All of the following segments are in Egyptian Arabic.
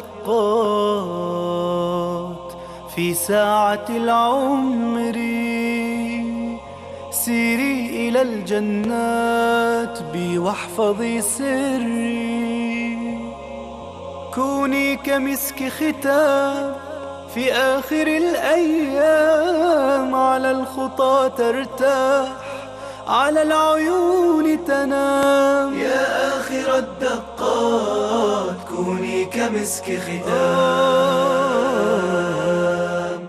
دقات في ساعة العمر سيري إلى الجنات بي واحفظي سري كوني كمسك ختام في آخر الأيام على الخطى ترتاح على العيون تنام يا آخر الدقات كوني كمسك ختام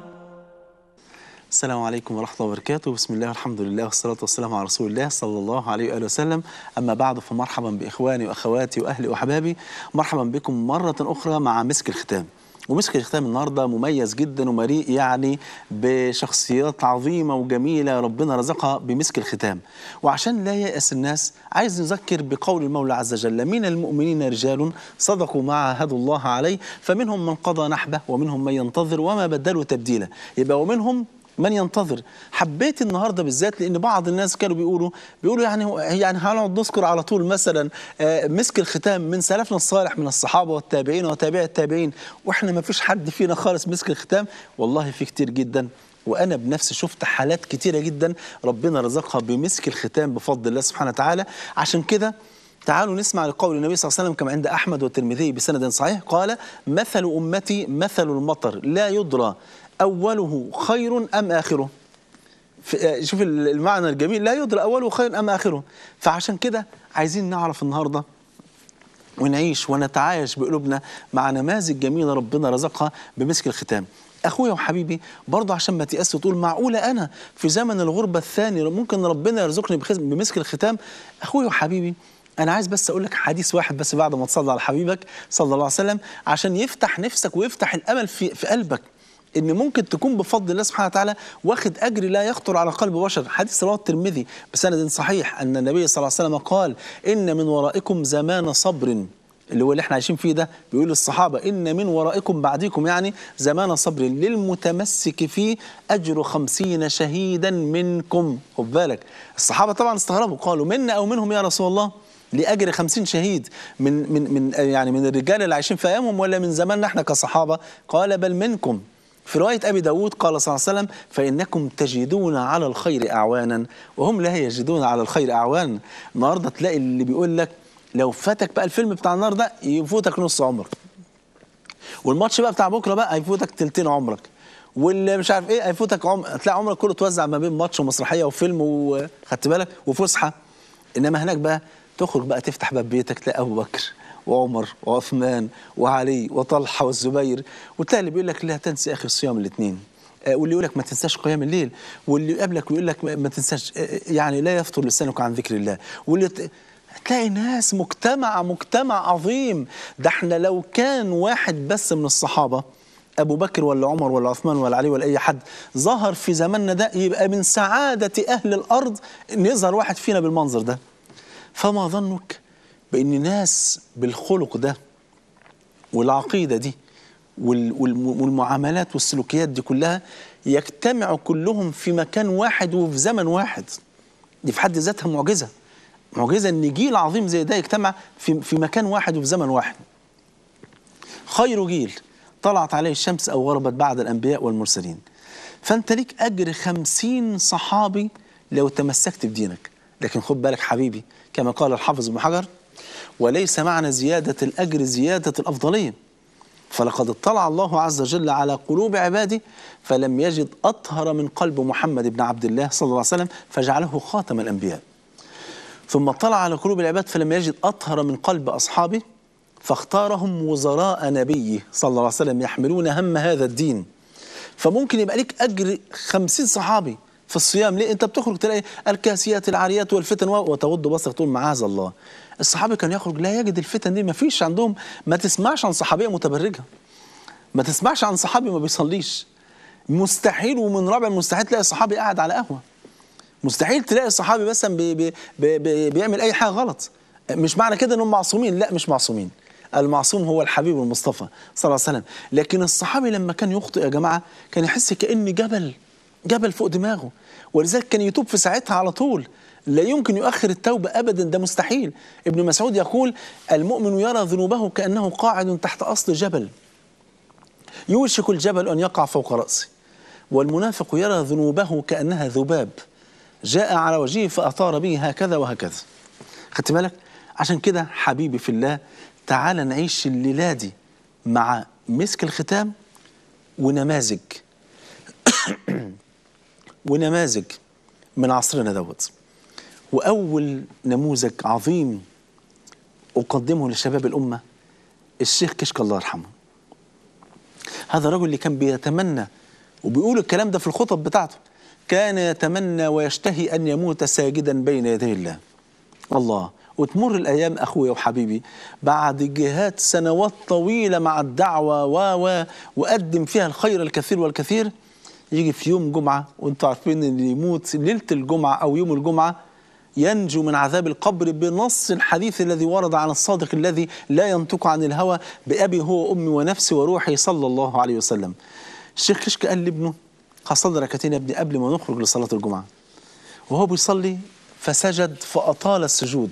السلام عليكم ورحمة الله وبركاته بسم الله والحمد لله والصلاة والسلام على رسول الله صلى الله عليه وآله وسلم أما بعد فمرحبا بإخواني وأخواتي وأهلي وأحبابي مرحبا بكم مرة أخرى مع مسك الختام ومسك الختام النهارده مميز جدا ومليء يعني بشخصيات عظيمه وجميله ربنا رزقها بمسك الختام وعشان لا ييأس الناس عايز نذكر بقول المولى عز وجل من المؤمنين رجال صدقوا ما عاهدوا الله عليه فمنهم من قضى نحبه ومنهم من ينتظر وما بدلوا تبديلا يبقى ومنهم من ينتظر حبيت النهارده بالذات لان بعض الناس كانوا بيقولوا بيقولوا يعني يعني هنقعد نذكر على طول مثلا آه، مسك الختام من سلفنا الصالح من الصحابه والتابعين وتابع التابعين واحنا ما فيش حد فينا خالص مسك الختام والله في كتير جدا وانا بنفسي شفت حالات كتيره جدا ربنا رزقها بمسك الختام بفضل الله سبحانه وتعالى عشان كده تعالوا نسمع لقول النبي صلى الله عليه وسلم كما عند احمد والترمذي بسند صحيح قال مثل امتي مثل المطر لا يدرى اوله خير ام اخره في- شوف المعنى الجميل لا يدرى اوله خير ام اخره فعشان كده عايزين نعرف النهارده ونعيش ونتعايش بقلوبنا مع نماذج جميله ربنا رزقها بمسك الختام اخويا وحبيبي برضه عشان ما تيأس وتقول معقوله انا في زمن الغربه الثاني ممكن ربنا يرزقني بخز- بمسك الختام اخويا وحبيبي انا عايز بس اقول لك حديث واحد بس بعد ما تصلي على حبيبك صلى الله عليه وسلم عشان يفتح نفسك ويفتح الامل في في قلبك ان ممكن تكون بفضل الله سبحانه وتعالى واخد اجر لا يخطر على قلب بشر حديث رواه الترمذي بسند صحيح ان النبي صلى الله عليه وسلم قال ان من ورائكم زمان صبر اللي هو اللي احنا عايشين فيه ده بيقول للصحابه ان من ورائكم بعدكم يعني زمان صبر للمتمسك فيه اجر خمسين شهيدا منكم خد بالك الصحابه طبعا استغربوا قالوا منا او منهم يا رسول الله لاجر خمسين شهيد من من من يعني من الرجال اللي عايشين في ايامهم ولا من زماننا احنا كصحابه قال بل منكم في رواية أبي داود قال صلى الله عليه وسلم فإنكم تجدون على الخير أعوانا وهم لا يجدون على الخير أعوانا النهاردة تلاقي اللي بيقول لك لو فاتك بقى الفيلم بتاع النهارده يفوتك نص عمرك والماتش بقى بتاع بكره بقى هيفوتك تلتين عمرك واللي مش عارف ايه هيفوتك عم... تلاقي عمرك كله توزع ما بين ماتش ومسرحيه وفيلم وخدت بالك وفسحه انما هناك بقى تخرج بقى تفتح باب بيتك تلاقي ابو بكر وعمر وعثمان وعلي وطلحه والزبير وتلاقي اللي بيقول لك لا تنسى اخي الصيام الاثنين واللي يقول لك ما تنساش قيام الليل واللي يقابلك ويقول لك ما- ما تنساش آه، يعني لا يفطر لسانك عن ذكر الله واللي ت... تلاقي ناس مجتمع مجتمع عظيم ده احنا لو كان واحد بس من الصحابه ابو بكر ولا عمر ولا عثمان ولا علي ولا اي حد ظهر في زماننا ده يبقى من سعاده اهل الارض ان يظهر واحد فينا بالمنظر ده فما ظنك بان ناس بالخلق ده والعقيده دي وال- والم- والمعاملات والسلوكيات دي كلها يجتمعوا كلهم في مكان واحد وفي زمن واحد دي في حد ذاتها معجزه معجزه ان جيل عظيم زي ده يجتمع في في مكان واحد وفي زمن واحد خير جيل طلعت عليه الشمس أو غربت بعد الأنبياء والمرسلين فأنت ليك أجر خمسين صحابي لو تمسكت بدينك لكن خد بالك حبيبي كما قال الحافظ ابن حجر وليس معنى زيادة الأجر زيادة الأفضلية فلقد اطلع الله عز وجل على قلوب عباده فلم يجد أطهر من قلب محمد بن عبد الله صلى الله عليه وسلم فجعله خاتم الأنبياء ثم اطلع على قلوب العباد فلم يجد أطهر من قلب أصحابه فاختارهم وزراء نبيه صلى الله عليه وسلم يحملون هم هذا الدين فممكن يبقى ليك أجر خمسين صحابي في الصيام ليه انت بتخرج تلاقي الكاسيات العاريات والفتن و- وتغض بصرك تقول معاذ الله الصحابي كان يخرج لا يجد الفتن دي ما فيش عندهم ما تسمعش عن صحابيه متبرجه ما تسمعش عن صحابي ما بيصليش مستحيل ومن رابع المستحيل تلاقي صحابي قاعد على قهوه مستحيل تلاقي صحابي مثلا بي بي بي بي بيعمل اي حاجه غلط مش معنى كده انهم معصومين لا مش معصومين المعصوم هو الحبيب المصطفى صلى الله عليه وسلم لكن الصحابي لما كان يخطئ يا جماعه كان يحس كان جبل جبل فوق دماغه ولذلك كان يتوب في ساعتها على طول لا يمكن يؤخر التوبة أبدا ده مستحيل ابن مسعود يقول المؤمن يرى ذنوبه كأنه قاعد تحت أصل جبل يوشك الجبل أن يقع فوق رأسي والمنافق يرى ذنوبه كأنها ذباب جاء على وجهه فأطار به هكذا وهكذا خدت بالك عشان كده حبيبي في الله تعال نعيش الليلة دي مع مسك الختام ونماذج ونماذج من عصرنا دوت وأول نموذج عظيم أقدمه لشباب الأمة الشيخ كشك الله يرحمه هذا الرجل اللي كان بيتمنى وبيقول الكلام ده في الخطب بتاعته كان يتمنى ويشتهي أن يموت ساجدا بين يدي الله الله وتمر الأيام أخويا وحبيبي بعد جهات سنوات طويلة مع الدعوة و و وقدم فيها الخير الكثير والكثير يجي في يوم جمعة وانتوا عارفين ان اللي يموت ليلة الجمعة أو يوم الجمعة ينجو من عذاب القبر بنص الحديث الذي ورد عن الصادق الذي لا ينطق عن الهوى بأبي هو أمي ونفسي وروحي صلى الله عليه وسلم الشيخ كشك قال لابنه هصلي ركعتين يا ابني قبل ما نخرج لصلاة الجمعة وهو بيصلي فسجد فأطال السجود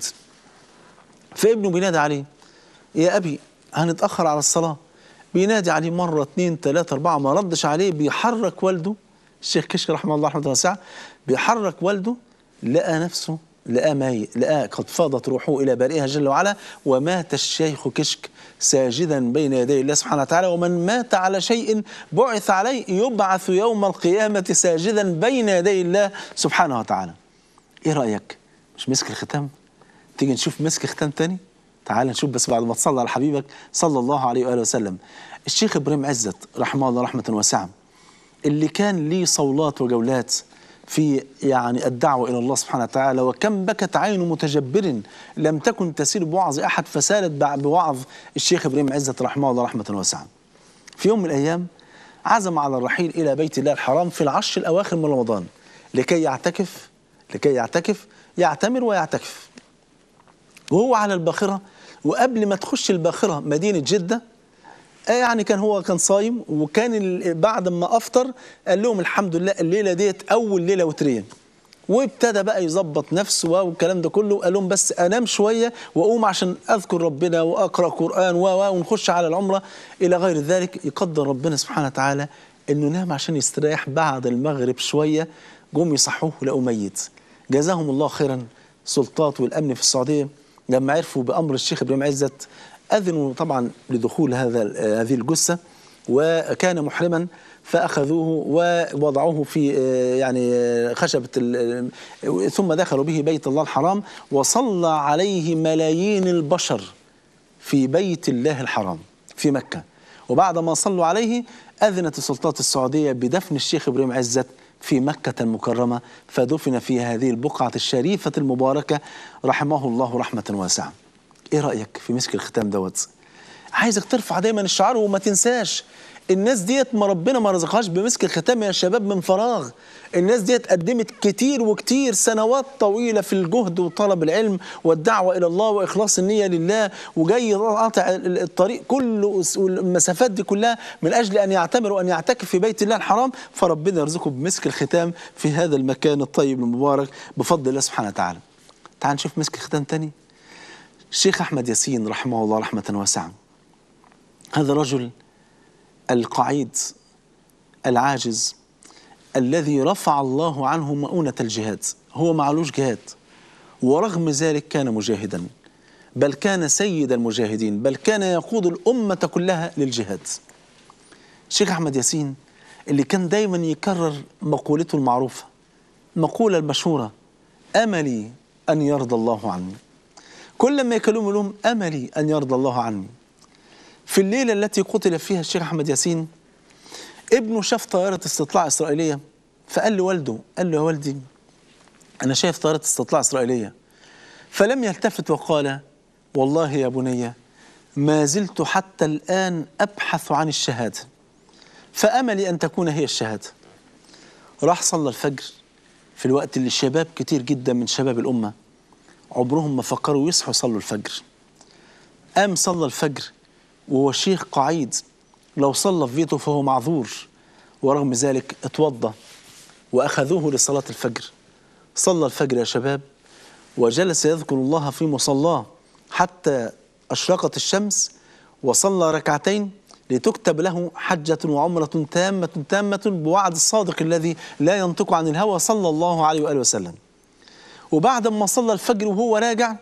فابنه بينادي عليه يا أبي هنتأخر على الصلاة بينادي عليه مرة اتنين تلاتة أربعة ما ردش عليه بيحرك والده الشيخ كشك رحمه الله رحمه واسعة بيحرك والده لقى نفسه لقى مي لقى قد فاضت روحه إلى بارئها جل وعلا ومات الشيخ كشك ساجدا بين يدي الله سبحانه وتعالى ومن مات على شيء بعث عليه يبعث يوم القيامة ساجدا بين يدي الله سبحانه وتعالى ايه رأيك مش مسك الختام تيجي نشوف مسك ختام تاني تعال نشوف بس بعد ما تصلى على حبيبك صلى الله عليه وآله وسلم الشيخ إبراهيم عزت رحمه الله رحمة واسعة اللي كان ليه صولات وجولات في يعني الدعوة إلى الله سبحانه وتعالى وكم بكت عين متجبر لم تكن تسير بوعظ أحد فسالت بوعظ الشيخ إبراهيم عزت رحمه الله رحمة واسعة في يوم من الأيام عزم على الرحيل إلى بيت الله الحرام في العشر الأواخر من رمضان لكي يعتكف لكي يعتكف يعتمر ويعتكف وهو على الباخرة وقبل ما تخش الباخرة مدينة جدة يعني كان هو كان صايم وكان بعد ما افطر قال لهم الحمد لله الليله ديت اول ليله وتريه وابتدى بقى يظبط نفسه والكلام ده كله قال لهم بس انام شويه واقوم عشان اذكر ربنا واقرا قران و ونخش على العمره الى غير ذلك يقدر ربنا سبحانه وتعالى انه نام عشان يستريح بعد المغرب شويه جم يصحوه لقوا ميت جزاهم الله خيرا سلطات والامن في السعوديه لما عرفوا بامر الشيخ ابراهيم عزت أذنوا طبعا لدخول هذا هذه الجثة وكان محرما فأخذوه ووضعوه في يعني خشبة ثم دخلوا به بيت الله الحرام وصلى عليه ملايين البشر في بيت الله الحرام في مكة وبعد ما صلوا عليه أذنت السلطات السعودية بدفن الشيخ إبراهيم عزت في مكة المكرمة فدفن في هذه البقعة الشريفة المباركة رحمه الله رحمة واسعة ايه رايك في مسك الختام دوت عايزك ترفع دايما الشعار وما تنساش الناس ديت ما ربنا ما رزقهاش بمسك الختام يا شباب من فراغ الناس ديت قدمت كتير وكتير سنوات طويله في الجهد وطلب العلم والدعوه الى الله واخلاص النيه لله وجاي قاطع الطريق كله والمسافات دي كلها من اجل ان يعتمر وان يعتكف في بيت الله الحرام فربنا يرزقه بمسك الختام في هذا المكان الطيب المبارك بفضل الله سبحانه وتعالى تعال نشوف مسك ختام تاني الشيخ أحمد ياسين رحمه الله رحمة واسعة هذا رجل القعيد العاجز الذي رفع الله عنه مؤونة الجهاد هو معلوش جهاد ورغم ذلك كان مجاهدا بل كان سيد المجاهدين بل كان يقود الأمة كلها للجهاد الشيخ أحمد ياسين اللي كان دايما يكرر مقولته المعروفة مقولة المشهورة أملي أن يرضى الله عني كل ما يكلموا لهم أملي أن يرضى الله عني في الليلة التي قتل فيها الشيخ أحمد ياسين ابنه شاف طائرة استطلاع إسرائيلية فقال لوالده قال له يا والدي أنا شايف طائرة استطلاع إسرائيلية فلم يلتفت وقال والله يا بني ما زلت حتى الآن أبحث عن الشهادة فأملي أن تكون هي الشهادة راح صلى الفجر في الوقت اللي الشباب كتير جدا من شباب الأمة عمرهم ما فكروا يصحوا يصلوا الفجر قام صلى الفجر وهو شيخ قعيد لو صلى في بيته فهو معذور ورغم ذلك اتوضى وأخذوه لصلاة الفجر صلى الفجر يا شباب وجلس يذكر الله في مصلاه حتى أشرقت الشمس وصلى ركعتين لتكتب له حجة وعمرة تامة تامة بوعد الصادق الذي لا ينطق عن الهوى صلى الله عليه وآله وسلم وبعد ما صلى الفجر وهو راجع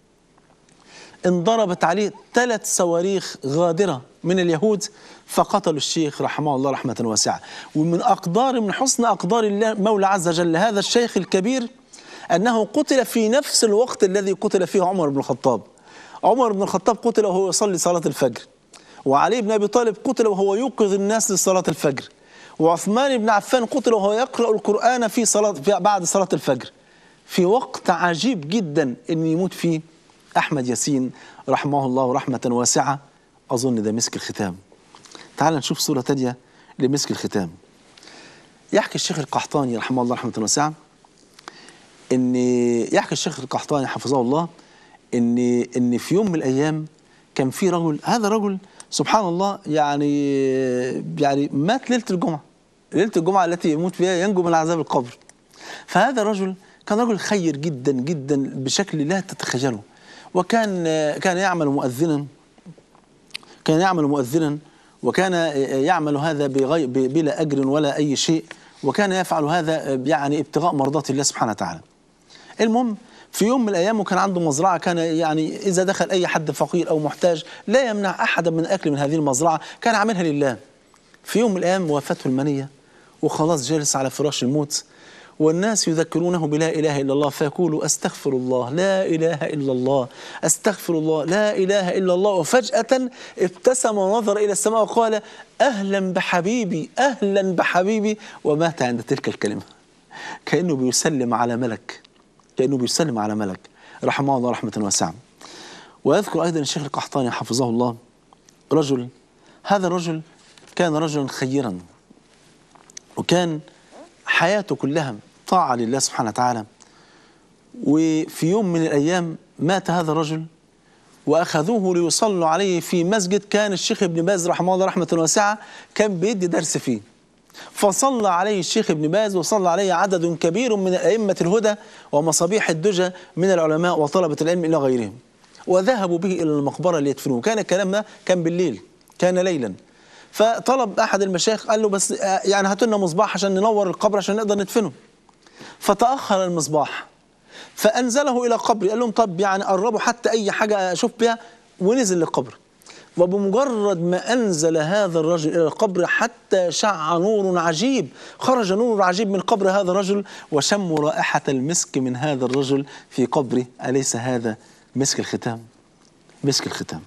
انضربت عليه ثلاث صواريخ غادرة من اليهود فقتلوا الشيخ رحمه الله رحمة واسعة ومن أقدار من حسن أقدار الله مولى عز وجل هذا الشيخ الكبير أنه قتل في نفس الوقت الذي قتل فيه عمر بن الخطاب عمر بن الخطاب قتل وهو يصلي صلاة الفجر وعلي بن أبي طالب قتل وهو يوقظ الناس لصلاة الفجر وعثمان بن عفان قتل وهو يقرأ القرآن في صلاة في بعد صلاة الفجر في وقت عجيب جدا أن يموت فيه أحمد ياسين رحمه الله رحمة واسعة أظن ده مسك الختام تعال نشوف صورة تانية لمسك الختام يحكي الشيخ القحطاني رحمه الله رحمة واسعة ان يحكي الشيخ القحطاني حفظه الله ان ان في يوم من الايام كان في رجل هذا رجل سبحان الله يعني يعني مات ليله الجمعه ليله الجمعه التي يموت فيها ينجو من عذاب القبر فهذا الرجل كان رجل خير جدا جدا بشكل لا تتخيله وكان كان يعمل مؤذنا كان يعمل مؤذنا وكان يعمل هذا بغي بلا اجر ولا اي شيء وكان يفعل هذا يعني ابتغاء مرضات الله سبحانه وتعالى المهم في يوم من الايام وكان عنده مزرعه كان يعني اذا دخل اي حد فقير او محتاج لا يمنع احدا من الاكل من هذه المزرعه كان عاملها لله في يوم من الايام وافته المنيه وخلاص جالس على فراش الموت والناس يذكرونه بلا اله الا الله فيقول استغفر الله لا اله الا الله استغفر الله لا اله الا الله وفجاه ابتسم ونظر الى السماء وقال اهلا بحبيبي اهلا بحبيبي ومات عند تلك الكلمه كانه بيسلم على ملك كانه بيسلم على ملك رحمه الله رحمه واسعه ويذكر ايضا الشيخ القحطاني حفظه الله رجل هذا الرجل كان رجلا خيرا وكان حياته كلها طاعة لله سبحانه وتعالى وفي يوم من الأيام مات هذا الرجل وأخذوه ليصلوا عليه في مسجد كان الشيخ ابن باز رحمه الله رحمة واسعة كان بيدي درس فيه فصلى عليه الشيخ ابن باز وصلى عليه عدد كبير من أئمة الهدى ومصابيح الدجى من العلماء وطلبة العلم إلى غيرهم وذهبوا به إلى المقبرة ليدفنوه كان الكلام ده كان بالليل كان ليلا فطلب احد المشايخ قال له بس يعني هاتوا لنا مصباح عشان ننور القبر عشان نقدر ندفنه فتاخر المصباح فانزله الى قبري قال لهم طب يعني قربوا حتى اي حاجه اشوف بها ونزل للقبر وبمجرد ما انزل هذا الرجل الى القبر حتى شع نور عجيب خرج نور عجيب من قبر هذا الرجل وشموا رائحه المسك من هذا الرجل في قبره اليس هذا مسك الختام مسك الختام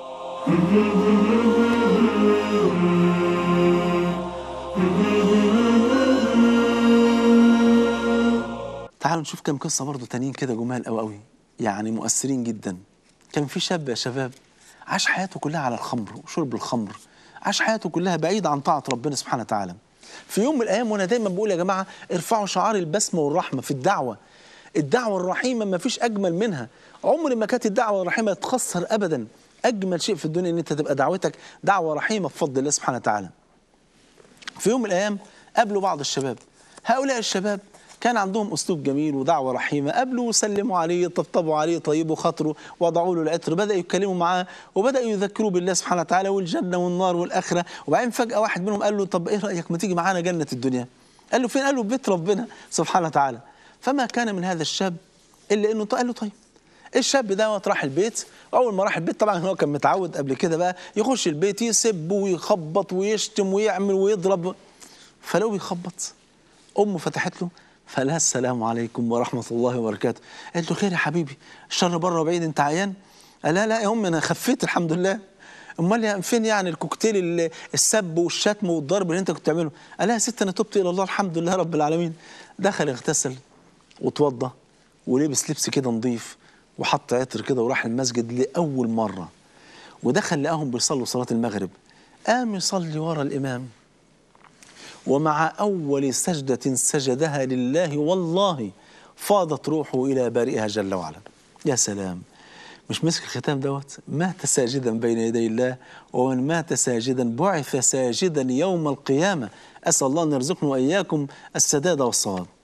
تعالوا نشوف كم قصة برضو تانيين كده جمال قوي قوي يعني مؤثرين جدا كان في شاب يا شباب عاش حياته كلها على الخمر وشرب الخمر عاش حياته كلها بعيد عن طاعة ربنا سبحانه وتعالى في يوم من الأيام وأنا دايما بقول يا جماعة ارفعوا شعار البسمة والرحمة في الدعوة الدعوة الرحيمة ما فيش أجمل منها عمر ما كانت الدعوة الرحيمة تخسر أبدا أجمل شيء في الدنيا إن أنت تبقى دعوتك دعوة رحيمة بفضل الله سبحانه وتعالى في يوم من الأيام قابلوا بعض الشباب هؤلاء الشباب كان عندهم اسلوب جميل ودعوه رحيمه قابلوا وسلموا عليه طبطبوا عليه طيبوا خاطره وضعوا له العطر بدا يتكلموا معاه وبدا يذكروا بالله سبحانه وتعالى والجنه والنار والاخره وبعدين فجاه واحد منهم قال له طب ايه رايك ما تيجي معانا جنه الدنيا قال له فين قال له بيت ربنا سبحانه وتعالى فما كان من هذا الشاب الا انه قال له طيب الشاب دوت راح البيت واول ما راح البيت طبعا هو كان متعود قبل كده بقى يخش البيت يسب ويخبط ويشتم ويعمل ويضرب فلو بيخبط امه فتحت له فقال السلام عليكم ورحمة الله وبركاته قالت له خير يا حبيبي الشر بره وبعيد انت عيان قال لا لا يا أم أنا خفيت الحمد لله امال فين يعني الكوكتيل السب والشتم والضرب اللي انت كنت بتعمله قال يا ست انا تبت الى الله الحمد لله رب العالمين دخل اغتسل وتوضى ولبس لبس كده نظيف وحط عطر كده وراح المسجد لاول مره ودخل لقاهم بيصلوا صلاه المغرب قام يصلي ورا الامام ومع أول سجدة سجدها لله والله فاضت روحه إلى بارئها جل وعلا يا سلام مش مسك الختام دوت مات ساجدا بين يدي الله ومن مات ساجدا بعث ساجدا يوم القيامة أسأل الله أن يرزقنا وإياكم السداد والصواب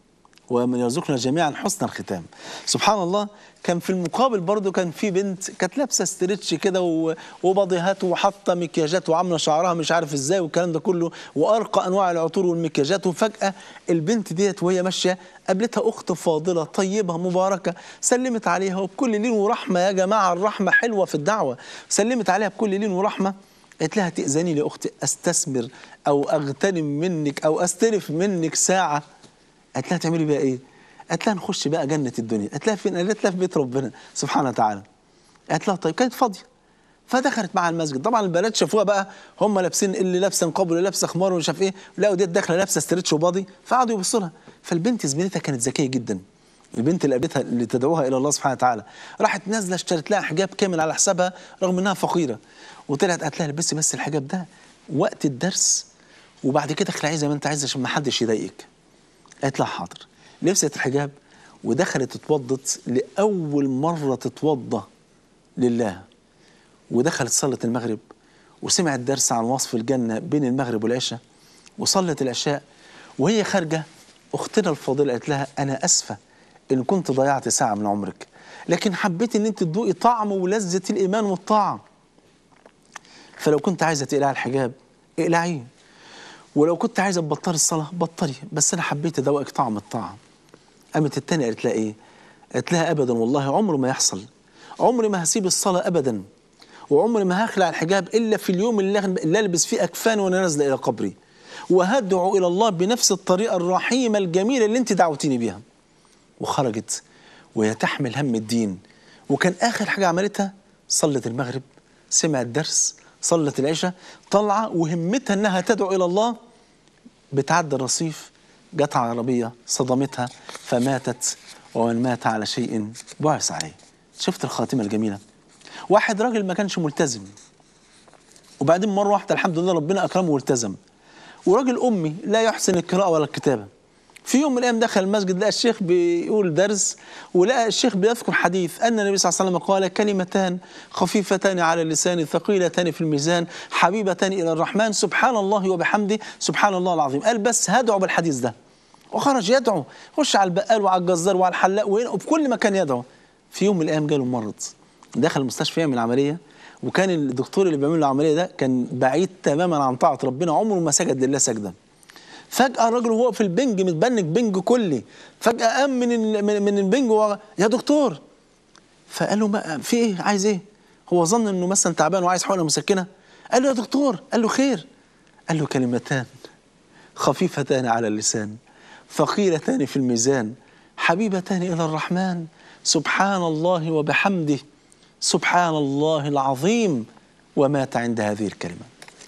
ومن يرزقنا جميعا حسن الختام سبحان الله كان في المقابل برضو كان في بنت كانت لابسه ستريتش كده و- وبضيهات وحاطه مكياجات وعامله شعرها مش عارف ازاي والكلام ده كله وارقى انواع العطور والمكياجات وفجاه البنت ديت وهي ماشيه قابلتها اخت فاضله طيبه مباركه سلمت عليها وبكل لين ورحمه يا جماعه الرحمه حلوه في الدعوه سلمت عليها بكل لين ورحمه قالت لها تأذني لي أختي أستثمر أو أغتنم منك أو أستلف منك ساعة قالت لها تعملي بقى إيه؟ قالت لها نخش بقى جنة الدنيا قالت لها فين؟ قالت لها في بيت ربنا سبحانه وتعالى قالت لها طيب كانت فاضية فدخلت معها المسجد طبعا البنات شافوها بقى هم لابسين اللي لابسه نقاب واللي لابسه خمار ومش عارف ايه لقوا ديت داخله لابسه ستريتش وباضي فقعدوا يبصوا لها فالبنت زميلتها كانت ذكيه جدا البنت اللي قابلتها اللي تدعوها الى الله سبحانه وتعالى راحت نازله اشترت لها حجاب كامل على حسابها رغم انها فقيره وطلعت قالت لها البسي بس الحجاب ده وقت الدرس وبعد كده اخلعيه زي ما انت عايزه عشان ما حدش يضايقك قالت لها حاضر لبست الحجاب ودخلت اتوضت لاول مره تتوضى لله ودخلت صلت المغرب وسمعت درس عن وصف الجنة بين المغرب والعشاء وصلت العشاء وهي خارجة أختنا الفاضلة قالت لها أنا أسفة إن كنت ضيعت ساعة من عمرك لكن حبيت إن أنت تذوقي طعم ولذة الإيمان والطاعة فلو كنت عايزة تقلعي الحجاب اقلعيه ولو كنت عايزة تبطلي الصلاة بطلي بس أنا حبيت أذوقك طعم الطاعة قامت التانية قالت لها إيه؟ قالت لها أبدا والله عمره ما يحصل عمري ما هسيب الصلاة أبدا وعمري ما هخلع الحجاب إلا في اليوم اللي اللي ألبس فيه أكفان وأنا نازلة إلى قبري وهدعو إلى الله بنفس الطريقة الرحيمة الجميلة اللي أنت دعوتيني بيها وخرجت وهي تحمل هم الدين وكان آخر حاجة عملتها صلت المغرب سمعت درس صلت العشاء طالعة وهمتها أنها تدعو إلى الله بتعدي الرصيف جت عربية صدمتها فماتت ومن مات على شيء بعث عليه شفت الخاتمة الجميلة واحد راجل ما كانش ملتزم وبعدين مرة واحدة الحمد لله ربنا أكرمه والتزم وراجل أمي لا يحسن القراءة ولا الكتابة في يوم من الأيام دخل المسجد لقى الشيخ بيقول درس ولقى الشيخ بيذكر حديث أن النبي صلى الله عليه وسلم قال كلمتان خفيفتان على اللسان ثقيلتان في الميزان حبيبتان إلى الرحمن سبحان الله وبحمده سبحان الله العظيم قال بس هدعو بالحديث ده وخرج يدعو خش على البقال وعلى الجزار وعلى الحلاق وهنا وفي كل مكان يدعو في يوم من الأيام جاله مرض دخل المستشفى يعمل عملية وكان الدكتور اللي بيعمل له العملية ده كان بعيد تماما عن طاعة ربنا عمره ما سجد لله سجدة فجأة الراجل وهو في البنج متبنج بنج كلي فجأة قام من ال- من من البنج و... يا دكتور فقال له ما في ايه عايز ايه هو ظن انه مثلا تعبان وعايز حقنه مسكنه قال له يا دكتور قال له خير قال له كلمتان خفيفتان على اللسان ثقيلتان في الميزان حبيبتان الى الرحمن سبحان الله وبحمده سبحان الله العظيم ومات عند هذه الكلمه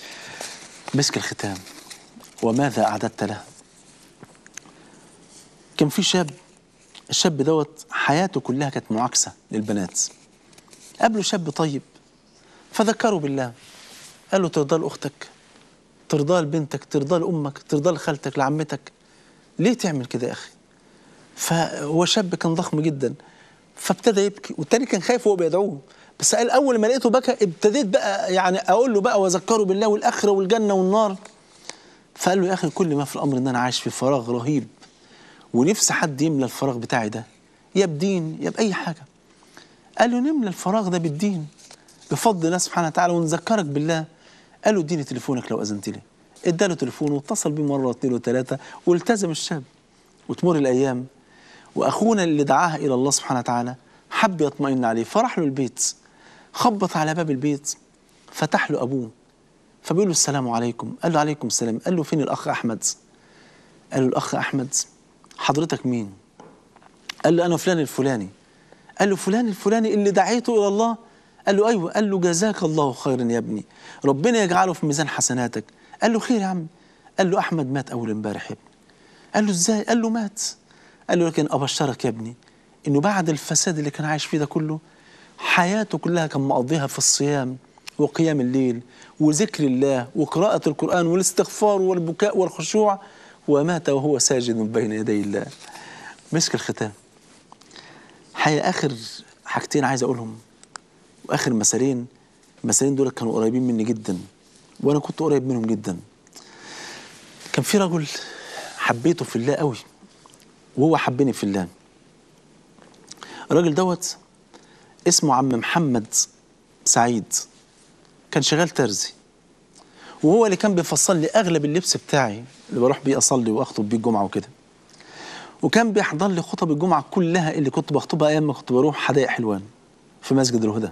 مسك الختام وماذا أعددت له كان في شاب الشاب دوت حياته كلها كانت معاكسة للبنات قابله شاب طيب فذكره بالله قال له ترضى لأختك ترضى لبنتك ترضى لأمك ترضى لخالتك لعمتك ليه تعمل كده يا أخي فهو شاب كان ضخم جدا فابتدى يبكي والتاني كان خايف وهو بيدعوه بس قال اول ما لقيته بكى ابتديت بقى يعني اقول له بقى واذكره بالله والاخره والجنه والنار فقال له يا اخي كل ما في الامر ان انا عايش في فراغ رهيب ونفسي حد يملى الفراغ بتاعي ده يا بدين يا باي حاجه قال له نملى الفراغ ده بالدين بفضل الله سبحانه وتعالى ونذكرك بالله قال له اديني تليفونك لو اذنت لي اداله تليفونه واتصل بيه مره واثنين وثلاثه والتزم الشاب وتمر الايام واخونا اللي دعاها الى الله سبحانه وتعالى حب يطمئن عليه فراح له البيت خبط على باب البيت فتح له ابوه فبيقول له السلام عليكم قال له عليكم السلام قال له فين الاخ احمد قال له الاخ احمد حضرتك مين قال له انا فلان الفلاني قال له فلان الفلاني اللي دعيته الى الله قال له ايوه قال له جزاك الله خيرا يا ابني ربنا يجعله في ميزان حسناتك قال له خير يا عم قال له احمد مات اول امبارح يا ابني قال له ازاي قال له مات قال له لكن ابشرك يا ابني انه بعد الفساد اللي كان عايش فيه ده كله حياته كلها كان مقضيها في الصيام وقيام الليل وذكر الله وقراءة القرآن والاستغفار والبكاء والخشوع ومات وهو ساجد بين يدي الله مسك الختام حقيقة آخر حاجتين عايز أقولهم وآخر مثالين المثالين دول كانوا قريبين مني جدا وأنا كنت قريب منهم جدا كان في رجل حبيته في الله قوي وهو حبني في الله الراجل دوت اسمه عم محمد سعيد كان شغال ترزي وهو اللي كان بيفصل لي اغلب اللبس بتاعي اللي بروح بيه اصلي واخطب بيه الجمعه وكده وكان بيحضر لي خطب الجمعه كلها اللي كنت بخطبها ايام ما كنت بروح حدائق حلوان في مسجد الهدى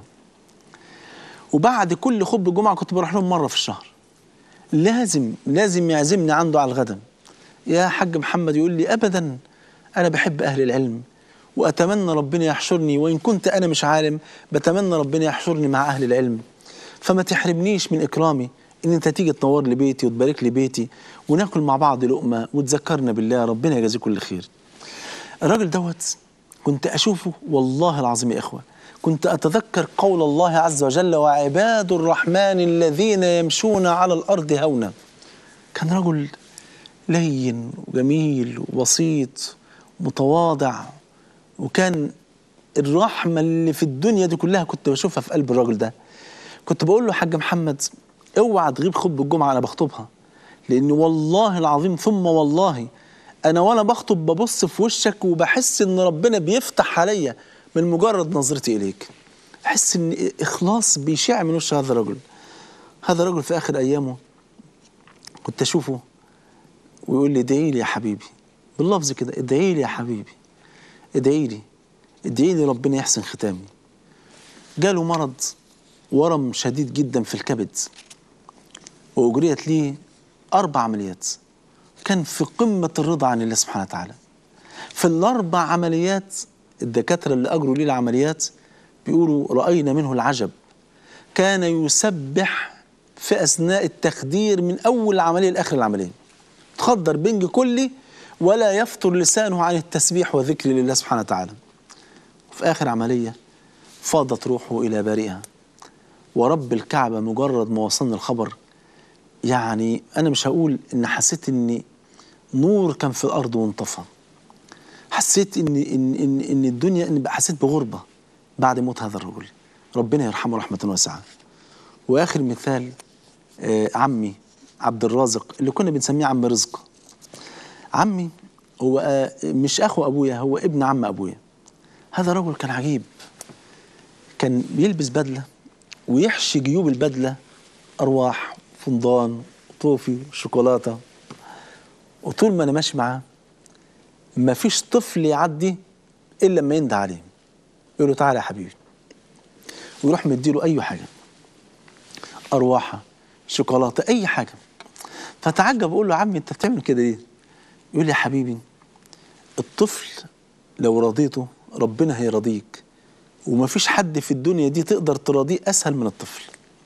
وبعد كل خطبه الجمعه كنت بروح لهم مره في الشهر لازم لازم يعزمني عنده على الغداء يا حاج محمد يقول لي ابدا انا بحب اهل العلم واتمنى ربنا يحشرني وان كنت انا مش عالم بتمنى ربنا يحشرني مع اهل العلم فما تحرمنيش من اكرامي ان انت تيجي تنور لي بيتي وتبارك لي بيتي وناكل مع بعض لقمه وتذكرنا بالله ربنا يجازيه كل خير الراجل دوت كنت اشوفه والله العظيم يا اخوه كنت اتذكر قول الله عز وجل وعباد الرحمن الذين يمشون على الارض هونا كان رجل لين وجميل وبسيط متواضع وكان الرحمة اللي في الدنيا دي كلها كنت بشوفها في قلب الراجل ده كنت بقول له حاج محمد اوعى تغيب خطبة الجمعة أنا بخطبها لأن والله العظيم ثم والله أنا وأنا بخطب ببص في وشك وبحس إن ربنا بيفتح عليا من مجرد نظرتي إليك بحس إن إخلاص بيشع من وش هذا الرجل هذا الرجل في آخر أيامه كنت أشوفه ويقول لي ادعي لي يا حبيبي باللفظ كده ادعي لي يا حبيبي ادعي لي ادعي لي ربنا يحسن ختامي جاله مرض ورم شديد جدا في الكبد وأجريت ليه أربع عمليات كان في قمة الرضا عن الله سبحانه وتعالى في الأربع عمليات الدكاترة اللي أجروا ليه العمليات بيقولوا رأينا منه العجب كان يسبح في أثناء التخدير من أول عملية لآخر العملية تخدر بنج كلي ولا يفتر لسانه عن التسبيح والذكر لله سبحانه وتعالى في آخر عملية فاضت روحه إلى بارئها ورب الكعبة مجرد ما وصلنا الخبر يعني أنا مش هقول إن حسيت إن نور كان في الأرض وانطفى حسيت إن إن إن, إن الدنيا إن حسيت بغربة بعد موت هذا الرجل ربنا يرحمه رحمة واسعة وآخر مثال آه عمي عبد الرازق اللي كنا بنسميه عم رزق عمي هو آه مش اخو ابويا هو ابن عم ابويا هذا رجل كان عجيب كان بيلبس بدله ويحشي جيوب البدله ارواح فندان طوفي شوكولاته وطول ما انا ماشي معاه ما فيش طفل يعدي الا لما يندى عليه يقول له تعالى يا حبيبي ويروح مديله اي حاجه ارواحه شوكولاته اي حاجه فتعجب اقول له عمي انت بتعمل كده ليه يقول لي يا حبيبي الطفل لو رضيته ربنا هيرضيك ومفيش حد في الدنيا دي تقدر تراضيه اسهل من الطفل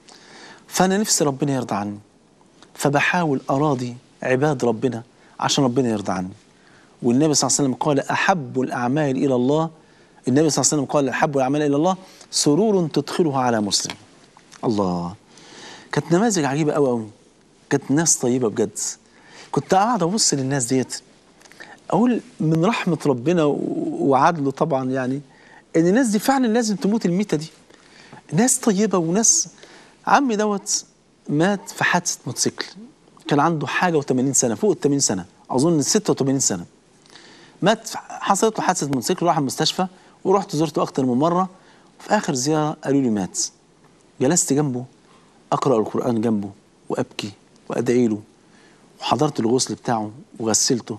فانا نفسي ربنا يرضى عني فبحاول اراضي عباد ربنا عشان ربنا يرضى عني والنبي صلى الله عليه وسلم قال احب الاعمال الى الله النبي صلى الله عليه وسلم قال احب الاعمال الى الله سرور تدخله على مسلم الله كانت نماذج عجيبه قوي قوي كانت ناس طيبه بجد كنت قاعد ابص للناس ديت اقول من رحمه ربنا وعدله طبعا يعني ان الناس دي فعلا لازم تموت الميته دي ناس طيبه وناس عمي دوت مات في حادثه موتوسيكل كان عنده حاجه و80 سنه فوق ال 80 سنه اظن 86 سنه مات حصلت له حادثه موتوسيكل راح المستشفى ورحت زرته اكتر من مره في اخر زياره قالوا لي مات جلست جنبه اقرا القران جنبه وابكي وادعي له وحضرت الغسل بتاعه وغسلته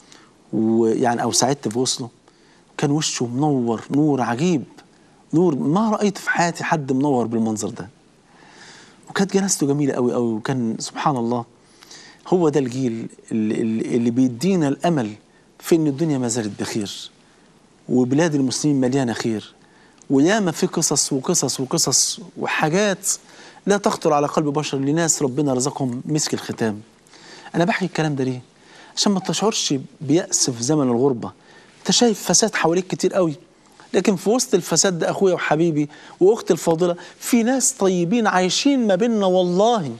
ويعني او ساعدت في غسله كان وشه منور نور عجيب نور ما رايت في حياتي حد منور بالمنظر ده وكانت جنازته جميله قوي قوي وكان سبحان الله هو ده الجيل اللي, اللي اللي بيدينا الامل في ان الدنيا ما زالت بخير وبلاد المسلمين مليانه خير وياما في قصص وقصص وقصص وحاجات لا تخطر على قلب بشر لناس ربنا رزقهم مسك الختام انا بحكي الكلام ده ليه عشان ما تشعرش بيأس في زمن الغربة انت شايف فساد حواليك كتير قوي لكن في وسط الفساد ده اخويا وحبيبي واختي الفاضله في ناس طيبين عايشين ما بيننا والله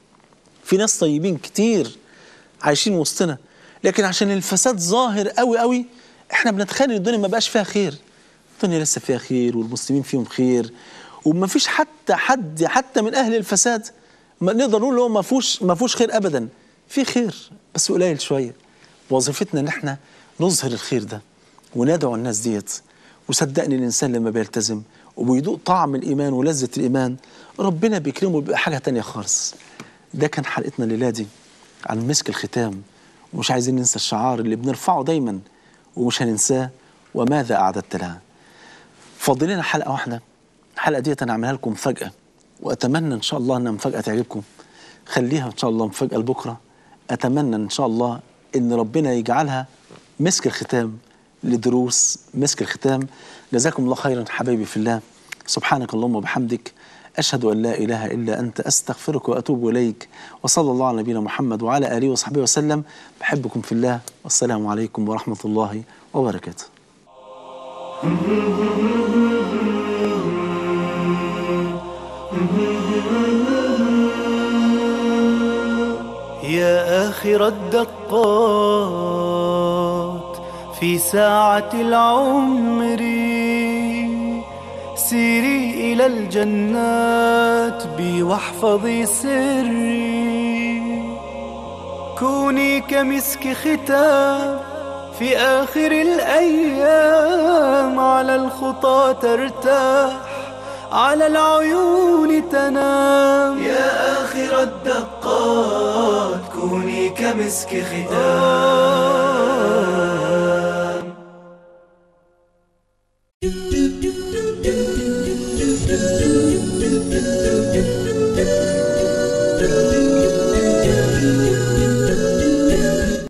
في ناس طيبين كتير عايشين وسطنا لكن عشان الفساد ظاهر قوي قوي احنا بنتخيل ان الدنيا ما بقاش فيها خير الدنيا لسه فيها خير والمسلمين فيهم خير وما فيش حتى حد حتى من اهل الفساد ما نقدر نقول هو ما فيهوش ما فيهوش خير ابدا في خير بس قليل شويه وظيفتنا ان احنا نظهر الخير ده وندعو الناس ديت وصدقني الانسان لما بيلتزم وبيدوق طعم الايمان ولذه الايمان ربنا بيكرمه بيبقى حاجه تانية خالص ده كان حلقتنا الليله دي عن مسك الختام ومش عايزين ننسى الشعار اللي بنرفعه دايما ومش هننساه وماذا اعددت لها فاضل لنا حلقه واحده الحلقه ديت انا هعملها لكم مفاجاه واتمنى ان شاء الله انها مفاجاه تعجبكم خليها ان شاء الله مفاجاه لبكره اتمنى ان شاء الله ان ربنا يجعلها مسك الختام لدروس مسك الختام جزاكم الله خيرا حبايبي في الله سبحانك اللهم وبحمدك أشهد أن لا إله إلا أنت أستغفرك وأتوب إليك وصلى الله على نبينا محمد وعلى آله وصحبه وسلم بحبكم في الله والسلام عليكم ورحمة الله وبركاته يا آخر الدقات في ساعة العمر سيري إلى الجنات بي واحفظي سري كوني كمسك ختام في آخر الأيام على الخطى ترتاح على العيون تنام يا آخر الدقات كوني كمسك ختام